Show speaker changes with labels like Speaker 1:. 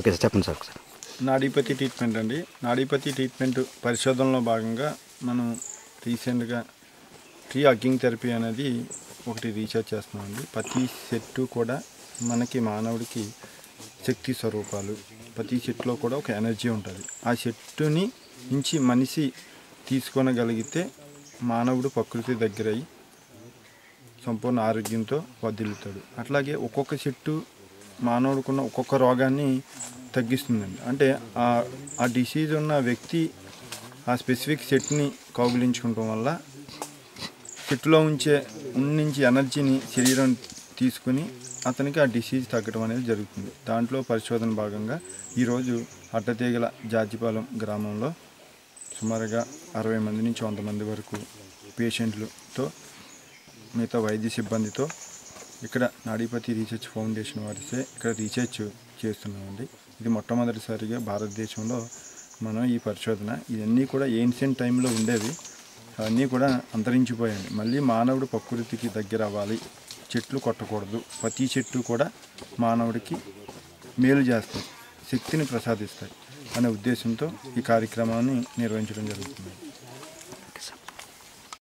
Speaker 1: okay sir చెప్పండి sir ఒకసారి
Speaker 2: నాడీపతి treatment అండి నాడీపతి ట్రీట్మెంట్ పరిశోధనలో భాగంగా మనం రీసెంట్గా ట్రీ అగ్గింగ్ థెరపీ అనేది ఒకటి రీసెర్చ్ చేస్తున్నామండి ప్రతి చెట్టు కూడా మనకి మానవుడికి శక్తి స్వరూపాలు ప్రతి చెట్టులో కూడా ఒక ఎనర్జీ ఉంటుంది ఆ చెట్టుని నుంచి మనిషి తీసుకొనగలిగితే మానవుడు ప్రకృతి దగ్గరయ్యి సంపూర్ణ ఆరోగ్యంతో వర్ధిల్లుతాడు అట్లాగే ఒక్కొక్క చెట్టు మానవుడికున్న ఒక్కొక్క రోగాన్ని తగ్గిస్తుందండి అంటే ఆ ఆ డిసీజ్ ఉన్న వ్యక్తి ఆ స్పెసిఫిక్ చెట్టుని కౌగిలించుకోవటం వల్ల చెట్టులో ఉంచే నుంచి ఎనర్జీని శరీరం తీసుకుని అతనికి ఆ డిసీజ్ తగ్గడం అనేది జరుగుతుంది దాంట్లో పరిశోధన భాగంగా ఈరోజు అడ్డతీగల జాజిపాలెం గ్రామంలో సుమారుగా అరవై మంది నుంచి వంద మంది వరకు పేషెంట్లతో మిగతా వైద్య సిబ్బందితో ఇక్కడ నాడీపతి రీసెర్చ్ ఫౌండేషన్ వారిచే ఇక్కడ రీసెర్చ్ చేస్తున్నామండి ఇది మొట్టమొదటిసారిగా భారతదేశంలో మనం ఈ పరిశోధన ఇవన్నీ కూడా ఏన్షియన్ టైంలో ఉండేవి అవన్నీ కూడా అంతరించిపోయాయి మళ్ళీ మానవుడు ప్రకృతికి దగ్గర అవ్వాలి చెట్లు కొట్టకూడదు ప్రతి చెట్టు కూడా మానవుడికి మేలు చేస్తాయి శక్తిని ప్రసాదిస్తాయి అనే ఉద్దేశంతో ఈ కార్యక్రమాన్ని నిర్వహించడం జరుగుతుంది